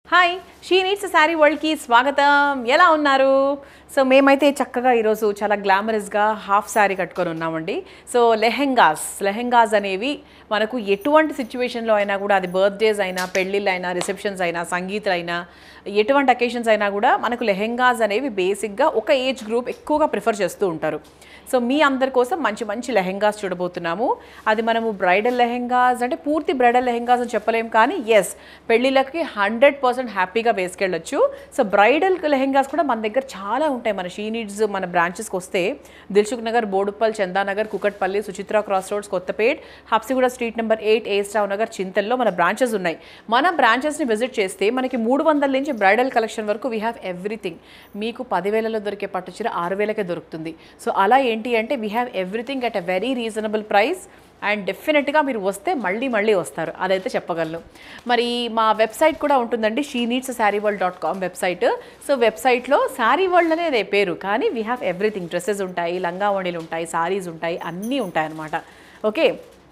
hi she needs saree వరల్డ్కి స్వాగతం ఎలా ఉన్నారు సో మేమైతే చక్కగా ఈరోజు చాలా గ్లామరస్గా హాఫ్ శారీ కట్టుకొని ఉన్నామండి సో లెహెంగాస్ లెహెంగాస్ అనేవి మనకు ఎటువంటి సిచ్యువేషన్లో అయినా కూడా అది బర్త్డేస్ అయినా పెళ్ళిళ్ళు అయినా రిసెప్షన్స్ అయినా సంగీతలు అయినా ఎటువంటి అకేషన్స్ అయినా కూడా మనకు లెహెంగాస్ అనేవి బేసిక్గా ఒక ఏజ్ గ్రూప్ ఎక్కువగా ప్రిఫర్ చేస్తూ ఉంటారు సో మీ అందరి కోసం మంచి మంచి లెహెంగాస్ చూడబోతున్నాము అది మనము బ్రైడల్ లెహెంగాస్ అంటే పూర్తి బ్రైడల్ లెహెంగాస్ అని చెప్పలేం కానీ ఎస్ పెళ్ళిళ్ళకి హండ్రెడ్ పర్సెంట్ హ్యాపీగా వేసుకెళ్ళొచ్చు సో బ్రైడల్ లెహెంగాస్ కూడా మన దగ్గర చాలా ఉంటాయి మన షీ నీడ్స్ మన బ్రాంచెస్కి వస్తే Dilsukhnagar Boduppal Chandanagar Kukatpally Suchitra cross roads Kothapet Habsiguda street number eight ఏస్టావ్ నగర్ చింతల్లో మన బ్రాంచెస్ ఉన్నాయి మన బ్రాంచెస్ని విజిట్ చేస్తే మనకి మూడు వందల నుంచి బ్రైడల్ కలెక్షన్ వరకు వీ హ్యావ్ ఎవ్రీథింగ్ మీకు పదివేలలో దొరికే పట్టు చీర ఆరు వేలకే దొరుకుతుంది సో అలా ఏంటి అంటే we have everything at a very reasonable price and డెఫినెట్గా మీరు వస్తే మళ్ళీ మళ్ళీ వస్తారు అదైతే చెప్పగలను మరి మా వెబ్సైట్ కూడా ఉంటుందండి she needs saree world dot com website so వెబ్సైట్లో శారీ వరల్డ్ అనేది పేరు కానీ వీ హ్యావ్ ఎవ్రీథింగ్ డ్రెస్సెస్ ఉంటాయి లంగా వణీలు ఉంటాయి సారీస్ ఉంటాయి అన్నీ ఉంటాయి అన్నమాట ఓకే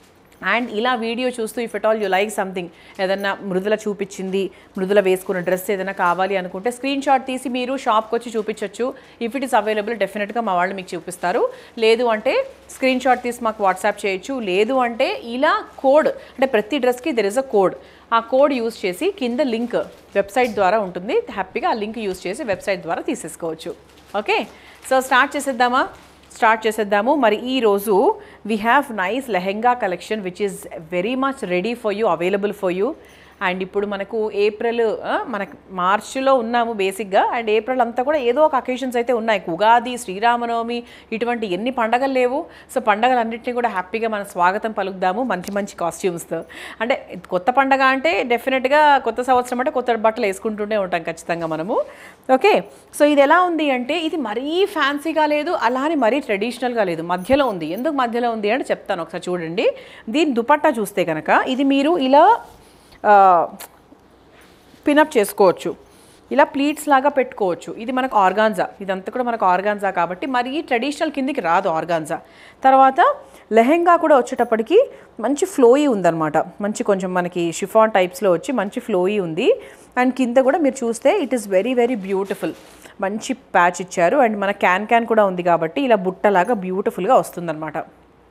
అండ్ ఇలా వీడియో చూస్తూ if at all you like something ఏదన్నా మృదుల చూపించింది మృదుల వేసుకున్న డ్రెస్ ఏదైనా కావాలి అనుకుంటే స్క్రీన్ షాట్ తీసి మీరు షాప్కి వచ్చి చూపించవచ్చు ఇఫ్ ఇట్ ఇస్ అవైలబుల్ డెఫినెట్గా మా వాళ్ళు మీకు చూపిస్తారు లేదు అంటే స్క్రీన్ షాట్ తీసి మాకు వాట్సాప్ చేయొచ్చు లేదు అంటే ఇలా కోడ్ అంటే ప్రతి డ్రెస్కి దెర్ ఇస్ అ కోడ్ ఆ కోడ్ యూస్ చేసి కింద లింక్ వెబ్సైట్ ద్వారా ఉంటుంది హ్యాపీగా ఆ లింక్ యూస్ చేసి వెబ్సైట్ ద్వారా తీసేసుకోవచ్చు ఓకే సో స్టార్ట్ చేసేద్దామా స్టార్ట్ చేసేద్దాము మరి ఈ రోజు we have nice lehenga collection which is very much ready for you available for you and ఇప్పుడు మనకు ఏప్రిల్ ఆ, మనకు మార్చిలో ఉన్నాము బేసిక్గా అండ్ ఏప్రిల్ అంతా కూడా ఏదో ఒక అకేషన్స్ అయితే ఉన్నాయి ఉగాది శ్రీరామనవమి ఇటువంటి ఎన్ని పండగలు లేవు సో పండగలన్నింటినీ కూడా హ్యాపీగా మనం స్వాగతం పలుకుదాము మంచి మంచి కాస్ట్యూమ్స్తో అంటే కొత్త పండగ అంటే డెఫినెట్గా కొత్త సంవత్సరం అంటే కొత్త బట్టలు వేసుకుంటూనే ఉంటాం ఖచ్చితంగా మనము ఓకే సో ఇది ఎలా ఉంది అంటే ఇది మరీ ఫ్యాన్సీగా లేదు అలానే మరీ ట్రెడిషనల్గా లేదు మధ్యలో ఉంది ఎందుకు మధ్యలో ఉంది అంటే చెప్తాను ఒకసారి చూడండి దీని దుపట్టా చూస్తే కనుక ఇది మీరు ఇలా పినప్ చేసుకోవచ్చు ఇలా ప్లీట్స్ లాగా పెట్టుకోవచ్చు ఇది మనకు ఆర్గాన్జా ఇదంతా కూడా మనకు ఆర్గాన్జా కాబట్టి మరి ట్రెడిషనల్ కిందికి రాదు ఆర్గాన్జా తర్వాత లెహెంగా కూడా వచ్చేటప్పటికి మంచి ఫ్లోయి ఉందన్నమాట మంచి కొంచెం మనకి షిఫాన్ టైప్స్లో వచ్చి మంచి ఫ్లోయి ఉంది అండ్ కింద కూడా మీరు చూస్తే it is very very beautiful మంచి ప్యాచ్ ఇచ్చారు అండ్ మన క్యాన్ క్యాన్ కూడా ఉంది కాబట్టి ఇలా బుట్టలాగా బ్యూటిఫుల్గా వస్తుందన్నమాట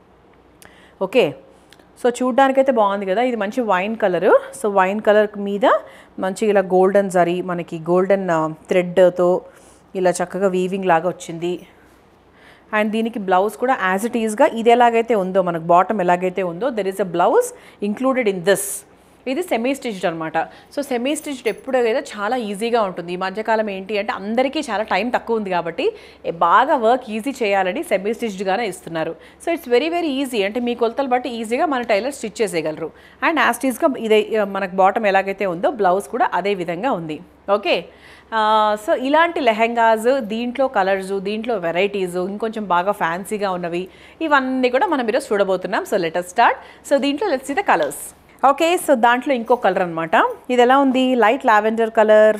ఓకే సో చూడ్డానికైతే బాగుంది కదా ఇది మంచి wine colour so wine colour మీద మంచి ఇలా గోల్డెన్ జరీ మనకి గోల్డెన్ థ్రెడ్తో ఇలా చక్కగా వీవింగ్ లాగా వచ్చింది అండ్ దీనికి బ్లౌజ్ కూడా యాజ్ ఇట్ ఈస్గా ఇది ఎలాగైతే ఉందో మనకు బాటమ్ ఎలాగైతే ఉందో there is a blouse included in this ఇది సెమీ స్టిచ్డ్ అనమాట సో సెమీ స్టిచ్డ్ ఎప్పుడు అయితే చాలా ఈజీగా ఉంటుంది ఈ మధ్యకాలం ఏంటి అంటే అందరికీ చాలా టైం తక్కువ ఉంది కాబట్టి ఏ బాగా వర్క్ ఈజీ చేయాలని సెమీ స్టిచ్డ్గానే ఇస్తున్నారు so it's very very easy అంటే మీ కొలతలు బట్టి ఈజీగా మన టైలర్ స్టిచ్ చేసేయగలరు అండ్ యాస్టీస్గా ఇదే మనకు బాటమ్ ఎలాగైతే ఉందో బ్లౌజ్ కూడా అదే విధంగా ఉంది ఓకే సో ఇలాంటి లెహెంగాస్ దీంట్లో కలర్స్ దీంట్లో వెరైటీస్ ఇంకొంచెం బాగా ఫ్యాన్సీగా ఉన్నవి ఇవన్నీ కూడా మనం ఈరోజు చూడబోతున్నాం సో లెటర్ స్టార్ట్ సో దీంట్లో let's the colours okay so దాంట్లో ఇంకో కలర్ అనమాట ఇది ఎలా ఉంది లైట్ లావెండర్ కలర్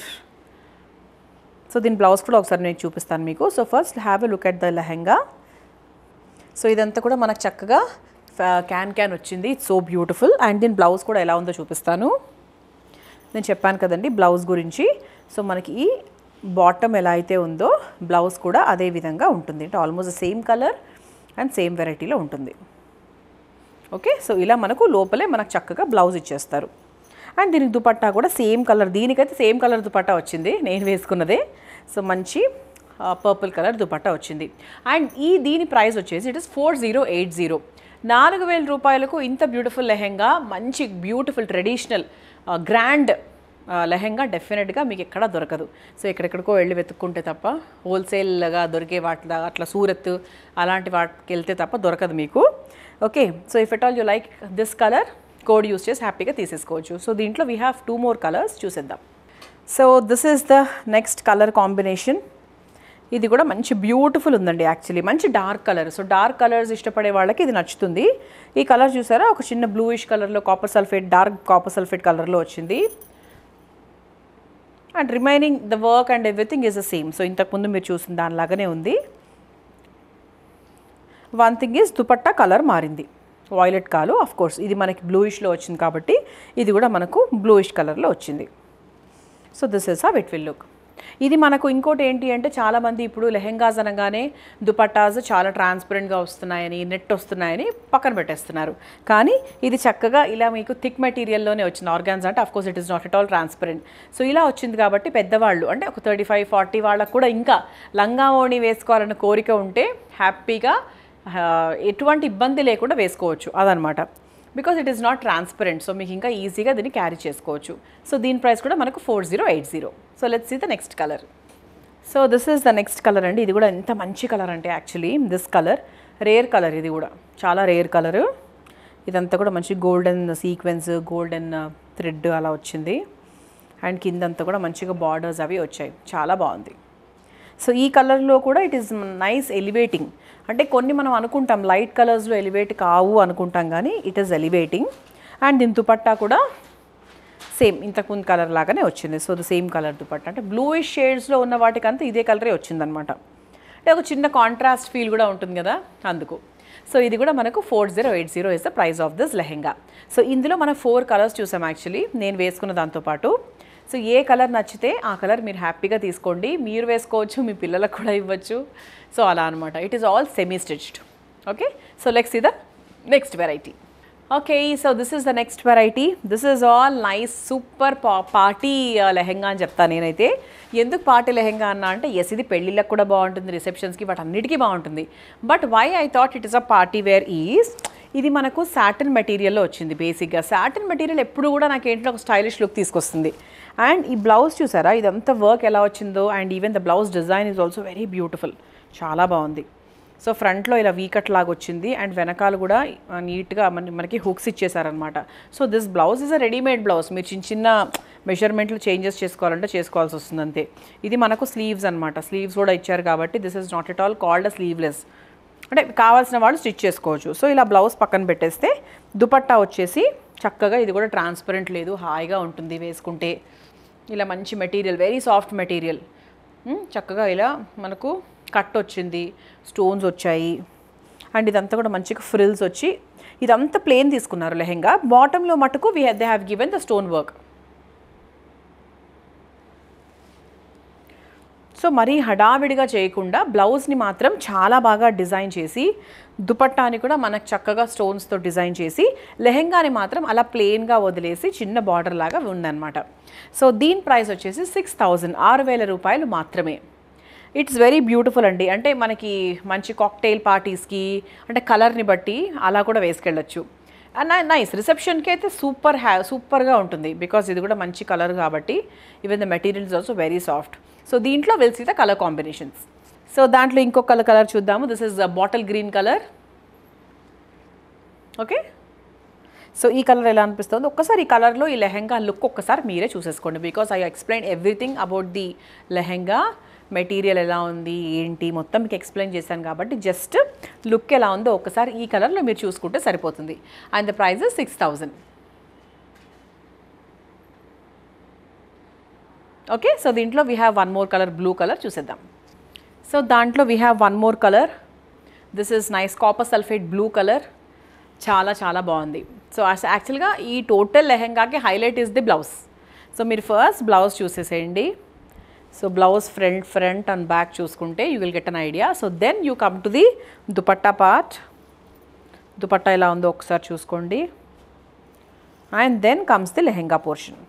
సో దీని బ్లౌజ్ కూడా ఒకసారి నేను చూపిస్తాను మీకు so first have a look at the lehenga so ఇదంతా కూడా మనకు చక్కగా క్యాన్ క్యాన్ వచ్చింది సో బ్యూటిఫుల్ అండ్ దీని బ్లౌజ్ కూడా ఎలా ఉందో చూపిస్తాను నేను చెప్పాను కదండి బ్లౌజ్ గురించి సో మనకి ఈ బాటమ్ ఎలా అయితే ఉందో బ్లౌజ్ కూడా అదే విధంగా ఉంటుంది అంటే almost same colour and same వెరైటీలో ఉంటుంది ఓకే సో ఇలా మనకు లోపలే మనకు చక్కగా బ్లౌజ్ ఇచ్చేస్తారు అండ్ దీనికి దుపట్టా కూడా సేమ్ కలర్ దీనికైతే సేమ్ కలర్ దుపట్టా వచ్చింది నేను వేసుకున్నదే సో మంచి పర్పుల్ కలర్ దుపట్టా వచ్చింది అండ్ ఈ దీని ప్రైస్ వచ్చేసి it is four zero eight zero నాలుగు వేల రూపాయలకు ఇంత బ్యూటిఫుల్ లెహెంగా మంచి బ్యూటిఫుల్ ట్రెడిషనల్ గ్రాండ్ లెహెంగా డెఫినెట్గా మీకు ఎక్కడ దొరకదు సో ఎక్కడెక్కడికో వెళ్ళి వెతుక్కుంటే తప్ప హోల్సేల్గా దొరికే వాటి అట్లా సూరత్ అలాంటి వాటికి వెళ్తే తప్ప దొరకదు మీకు okay so if at all you like this colour code use చేసి హ్యాపీగా తీసేసుకోవచ్చు సో దీంట్లో we have two more colours చూసేద్దాం so this is the next colour combination ఇది కూడా మంచి బ్యూటిఫుల్ ఉందండి యాక్చువల్లీ మంచి dark colour so dark colours ఇష్టపడే వాళ్ళకి ఇది నచ్చుతుంది ఈ కలర్ చూసారా ఒక చిన్న బ్లూయిష్ కలర్లో copper sulphate dark copper sulphate కలర్లో వచ్చింది and remaining the work and everything is the same so ఇంతకుముందు మీరు చూసిన దానిలాగానే ఉంది one thing is dupatta colour మారింది వాయిలెట్ కాలు ఆఫ్ కోర్స్ ఇది మనకి బ్లూయిష్లో వచ్చింది కాబట్టి ఇది కూడా మనకు బ్లూయిష్ కలర్లో వచ్చింది so this is how it will look ఇది మనకు ఇంకోటి ఏంటి అంటే చాలామంది ఇప్పుడు లెహెంగాస్ అనగానే దుపట్టాస్ చాలా ట్రాన్స్పరెంట్గా వస్తున్నాయని నెట్ వస్తున్నాయని పక్కన పెట్టేస్తున్నారు కానీ ఇది చక్కగా ఇలా మీకు థిక్ మెటీరియల్లోనే వచ్చింది ఆర్గాన్స్ అంటే of course it is not at all transparent so ఇలా వచ్చింది కాబట్టి పెద్దవాళ్ళు అంటే ఒక థర్టీ ఫైవ్ ఫార్టీ వాళ్ళకు కూడా ఇంకా లంగా ఓణి వేసుకోవాలన్న కోరిక ఉంటే హ్యాపీగా ఆ, ఎటువంటి ఇబ్బంది లేకుండా వేసుకోవచ్చు అదనమాట because it is not transparent so మీకు ఇంకా ఈజీగా దీన్ని క్యారీ చేసుకోవచ్చు సో దీని ప్రైస్ కూడా మనకు four zero eight zero so let's see the next colour so this is the next colour అండి ఇది కూడా ఎంత మంచి కలర్ అంటే actually this colour rare colour ఇది కూడా చాలా రేర్ కలరు ఇదంతా కూడా మంచి గోల్డెన్ సీక్వెన్స్ గోల్డెన్ థ్రెడ్ అలా వచ్చింది అండ్ కిందంతా కూడా మంచిగా బార్డర్స్ అవి వచ్చాయి చాలా బాగుంది సో ఈ కలర్లో కూడా ఇట్ ఈస్ నైస్ ఎలివేటింగ్ అంటే కొన్ని మనం అనుకుంటాం లైట్ కలర్స్లో ఎలివేట్ కావు అనుకుంటాం కానీ ఇట్ ఈస్ ఎలివేటింగ్ అండ్ దీని దుపట్టా కూడా సేమ్ ఇంతకుముందు కలర్ లాగానే వచ్చింది so the same colour dupatta అంటే బ్లూయిష్ షేడ్స్లో ఉన్న వాటికంతా ఇదే కలరే వచ్చిందనమాట అంటే ఒక చిన్న కాంట్రాస్ట్ ఫీల్ కూడా ఉంటుంది కదా అందుకు సో ఇది కూడా మనకు four zero eight zero is the price of this lehenga so ఇందులో మనం ఫోర్ కలర్స్ చూసాం యాక్చువల్లీ నేను వేసుకున్న దాంతోపాటు సో ఏ కలర్ నచ్చితే ఆ కలర్ మీరు హ్యాపీగా తీసుకోండి మీరు వేసుకోవచ్చు మీ పిల్లలకు కూడా ఇవ్వచ్చు సో అలా అనమాట it is all semi stitched okay so let's the next variety okay so this is the next variety this is all nice super పా పార్టీ లెహెంగా అని చెప్తాను నేనైతే ఎందుకు పార్టీ లెహెంగా అన్నా అంటే ఎస్ ఇది పెళ్ళిళ్ళకి కూడా బాగుంటుంది రిసెప్షన్స్కి వాటి అన్నిటికీ బాగుంటుంది but why I thought it is a party wear is ఇది మనకు సాటిన్ మెటీరియల్లో వచ్చింది బేసిక్గా సాటిన్ మెటీరియల్ ఎప్పుడు కూడా నాకు ఏంటంటే ఒక స్టైలిష్ లుక్ తీసుకొస్తుంది అండ్ ఈ బ్లౌజ్ చూసారా ఇదంతా వర్క్ ఎలా వచ్చిందో and even the blouse design is also very beautiful చాలా బాగుంది సో ఫ్రంట్లో ఇలా వీకట్ లాగా వచ్చింది అండ్ వెనకాల కూడా ఆ, నీట్గా మన మనకి హుక్స్ ఇచ్చేసారనమాట so this blouse is a readymade blouse మీరు చిన్న చిన్న మెజర్మెంట్లు చేంజెస్ చేసుకోవాలంటే చేసుకోవాల్సి వస్తుంది అంతే ఇది మనకు స్లీవ్స్ అనమాట స్లీవ్స్ కూడా ఇచ్చారు కాబట్టి this is not at all called a sleeveless అంటే కావాల్సిన వాళ్ళు స్టిచ్ చేసుకోవచ్చు సో ఇలా బ్లౌజ్ పక్కన పెట్టేస్తే దుపట్టా వచ్చేసి చక్కగా ఇది కూడా ట్రాన్స్పరెంట్ లేదు హాయిగా ఉంటుంది వేసుకుంటే ఇలా మంచి మెటీరియల్ వెరీ సాఫ్ట్ మెటీరియల్ చక్కగా ఇలా మనకు కట్ వచ్చింది స్టోన్స్ వచ్చాయి అండ్ ఇదంతా కూడా మంచిగా ఫ్రిల్స్ వచ్చి ఇదంతా ప్లేన్ తీసుకున్నారు లెహెంగా బాటంలో మటుకు we they have given the stone work so మరీ హడావిడిగా చేయకుండా బ్లౌజ్ని మాత్రం చాలా బాగా డిజైన్ చేసి దుపట్టాని కూడా మనకు చక్కగా స్టోన్స్తో డిజైన్ చేసి లెహెంగాని మాత్రం అలా ప్లెయిన్గా వదిలేసి చిన్న బార్డర్ లాగా ఉందన్నమాట సో దీని ప్రైస్ వచ్చేసి సిక్స్ థౌజండ్ ఆరు వేల రూపాయలు మాత్రమే ఇట్స్ వెరీ బ్యూటిఫుల్ అండి అంటే మనకి మంచి కాక్టైల్ పార్టీస్కి అంటే కలర్ని బట్టి అలా కూడా వేసుకెళ్ళచ్చు నైస్ రిసెప్షన్కి అయితే సూపర్ హ్యా సూపర్గా ఉంటుంది బికాస్ ఇది కూడా మంచి కలర్ కాబట్టి even the materials also very soft so దీంట్లో will see the colour combinations so దాంట్లో ఇంకొక కలర్ కలర్ చూద్దాము this is bottle green colour okay so ఈ కలర్ ఎలా అనిపిస్తుంది ఒక్కసారి ఈ కలర్లో ఈ లెహెంగా లుక్ ఒక్కసారి మీరే చూసేసుకోండి because I explain everything about the lehenga material ఎలా ఉంది ఏంటి మొత్తం మీకు ఎక్స్ప్లెయిన్ చేశాను కాబట్టి జస్ట్ లుక్ ఎలా ఉందో ఒక్కసారి ఈ కలర్లో మీరు చూసుకుంటే సరిపోతుంది and the price six thousand okay so దీంట్లో we have one more colour blue colour చూసేద్దాం సో దాంట్లో we have one more colour this is nice copper sulphate blue colour చాలా చాలా బాగుంది సో యాక్చువల్గా ఈ టోటల్ లెహెంగాకి highlight is the blouse so మీరు ఫస్ట్ బ్లౌజ్ చూసేసేయండి so blouse front front and back చూసుకుంటే you will get an idea so then you come to the dupatta part dupatta ఎలా ఉందో ఒకసారి చూసుకోండి and then comes the lehenga portion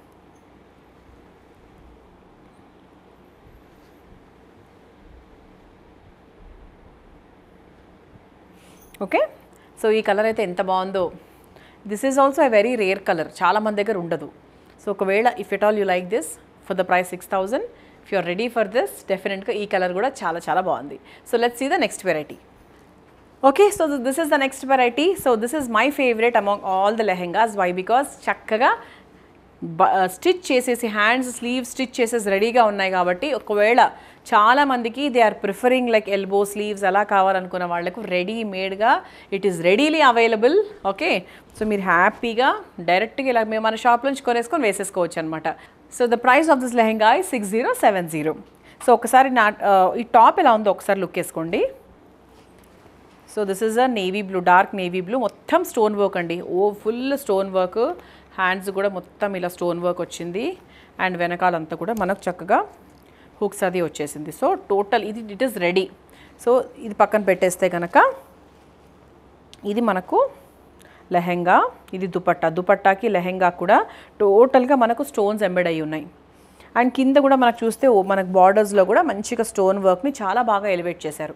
okay so ఈ colour అయితే ఎంత బాగుందో this is also a very rare colour చాలా మంది దగ్గర ఉండదు సో ఒకవేళ if at all you like this for the price six thousand if you're ready for this డెఫినెట్గా ఈ కలర్ కూడా చాలా చాలా బాగుంది so let's see the next variety okay so this is the next variety so this is my favourite among all the lehengas why because చక్కగా stitch చేసేసి hands sleeve stitch చేసేసి రెడీగా ఉన్నాయి కాబట్టి ఒకవేళ చాలా మందికి they are preferring like elbow sleeves అలా కావాలనుకున్న వాళ్ళకు రెడీమేడ్గా it is readily available okay so మీరు హ్యాపీగా డైరెక్ట్గా ఇలా మేము మన షాప్ నుంచి కొనేసుకొని వేసేసుకోవచ్చు అనమాట so the price of this lehenga six zero seven zero so ఒకసారి నా ఈ టాప్ ఎలా ఉందో ఒకసారి లుక్ వేసుకోండి so this is a navy blue dark navy blue మొత్తం స్టోన్ వర్క్ అండి ఓ ఫుల్ స్టోన్ వర్క్ హ్యాండ్స్ కూడా మొత్తం ఇలా స్టోన్ వర్క్ వచ్చింది అండ్ వెనకాలంతా కూడా మనకు చక్కగా హుక్స్ అది వచ్చేసింది సో టోటల్ ఇది ఇట్ ఈస్ రెడీ సో ఇది పక్కన పెట్టేస్తే కనుక ఇది మనకు లెహెంగా ఇది దుపట్టా దుపట్టాకి లెహెంగా కూడా టోటల్గా మనకు స్టోన్స్ ఎంబెడ్ అయి ఉన్నాయి అండ్ కింద కూడా మనకు చూస్తే ఓ మనకు బార్డర్స్లో కూడా మంచిగా స్టోన్ వర్క్ని చాలా బాగా ఎలివేట్ చేశారు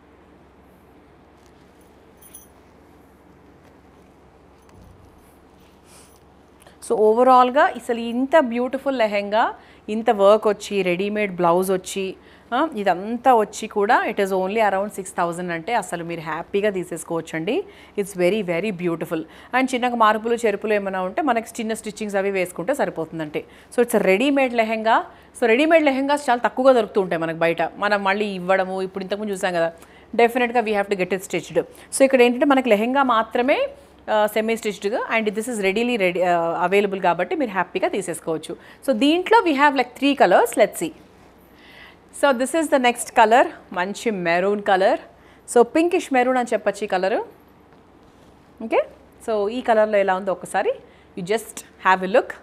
సో ఓవరాల్గా అసలు ఇంత బ్యూటిఫుల్ లెహెంగా ఇంత వర్క్ వచ్చి రెడీమేడ్ బ్లౌజ్ వచ్చి ఆ, ఇదంతా వచ్చి కూడా it is only around six thousand అంటే అసలు మీరు హ్యాపీగా తీసేసుకోవచ్చండి it's very very beautiful and చిన్నగా మార్పులు చెరుపులు ఏమైనా ఉంటే మనకి చిన్న స్టిచ్చింగ్స్ అవి వేసుకుంటే సరిపోతుందంటే so it's readymade lehenga so readymade lehengas చాలా తక్కువగా దొరుకుతూ ఉంటాయి మనకు బయట మనం మళ్ళీ ఇవ్వడము ఇప్పుడు ఇంతకుముందు చూసాం కదా డెఫినెట్గా we have to get it stitched so ఇక్కడ ఏంటంటే మనకి లెహెంగా మాత్రమే సెమీ స్టిచ్డ్గా and this is readily ready available కాబట్టి మీరు హ్యాపీగా తీసేసుకోవచ్చు సో దీంట్లో we have like three colours let see so this is the next colour మంచి maroon colour so pinkish maroon అని చెప్పచ్చు ఈ కలరు ఓకే సో ఈ కలర్లో ఎలా ఉందో ఒకసారి you just have a look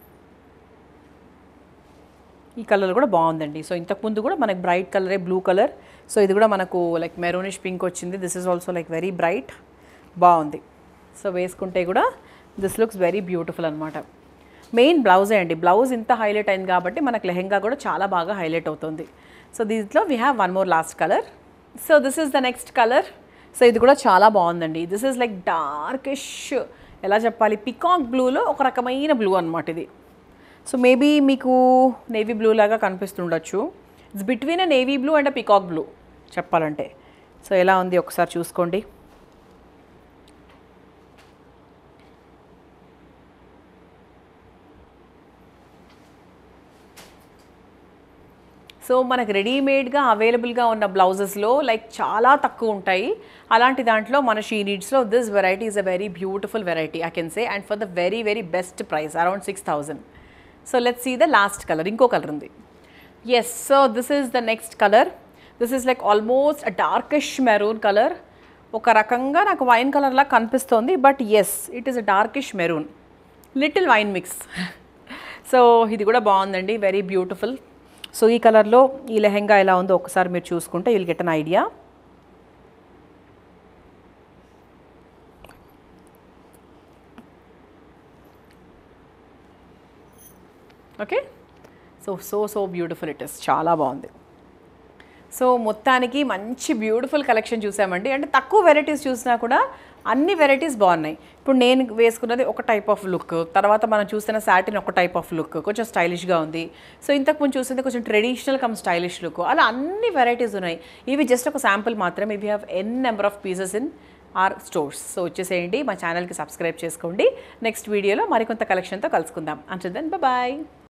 ఈ కలర్ కూడా బాగుందండి సో ఇంతకుముందు కూడా మనకి బ్రైట్ కలరే బ్లూ కలర్ సో ఇది కూడా మనకు లైక్ మెరూనిష్ పింక్ వచ్చింది this is also like very bright బాగుంది సో వేసుకుంటే కూడా దిస్ లుక్స్ వెరీ బ్యూటిఫుల్ అనమాట మెయిన్ బ్లౌజే అండి బ్లౌజ్ ఇంత హైలైట్ అయింది కాబట్టి మనకు లెహెంగా కూడా చాలా బాగా హైలైట్ అవుతుంది సో దీంట్లో we have one more last colour so this is the next colour so ఇది కూడా చాలా బాగుందండి దిస్ ఈజ్ లైక్ డార్కిష్ ఎలా చెప్పాలి పికాక్ బ్లూలో ఒక రకమైన బ్లూ అనమాట ఇది సో మేబీ మీకు నేవీ బ్లూ లాగా కనిపిస్తుండొచ్చు it's between a navy blue and a peacock blue చెప్పాలంటే సో ఎలా ఉంది ఒకసారి చూసుకోండి సో మనకు రెడీమేడ్గా అవైలబుల్గా ఉన్న బ్లౌజెస్లో లైక్ చాలా తక్కువ ఉంటాయి అలాంటి దాంట్లో మన షీ నీడ్స్లో this variety is a very beautiful variety I can say and for the very very best price around six thousand so let's see the last colour ఇంకో కలర్ ఉంది yes so this is the next colour this is like almost a darkish maroon colour ఒక రకంగా నాకు wine colour లా కనిపిస్తోంది but yes it is a darkish maroon little wine mix so ఇది కూడా బాగుందండి వెరీ బ్యూటిఫుల్ సో ఈ కలర్లో ఈ లెహెంగా ఎలా ఉందో ఒకసారి మీరు చూసుకుంటే will get an idea okay so so so beautiful it is చాలా బాగుంది సో మొత్తానికి మంచి బ్యూటిఫుల్ కలెక్షన్ చూసామండి అంటే తక్కువ వెరైటీస్ చూసినా కూడా అన్ని వెరైటీస్ బాగున్నాయి ఇప్పుడు నేను వేసుకున్నది ఒక టైప్ ఆఫ్ లుక్ తర్వాత మనం చూసిన సాటిన్ ఒక టైప్ ఆఫ్ లుక్ కొంచెం స్టైలిష్గా ఉంది సో ఇంతకుముందు చూసింది కొంచెం ట్రెడిషనల్ కమ్ స్టైలిష్ లుక్ అలా అన్ని వెరైటీస్ ఉన్నాయి ఇవి జస్ట్ ఒక శాంపుల్ మాత్రమే ఇవి have N number of pieces in our stores so వచ్చేసేయండి మా ఛానల్కి సబ్స్క్రైబ్ చేసుకోండి నెక్స్ట్ వీడియోలో మరికొంత కలెక్షన్తో కలుసుకుందాం అంటే దెన్ బాయ్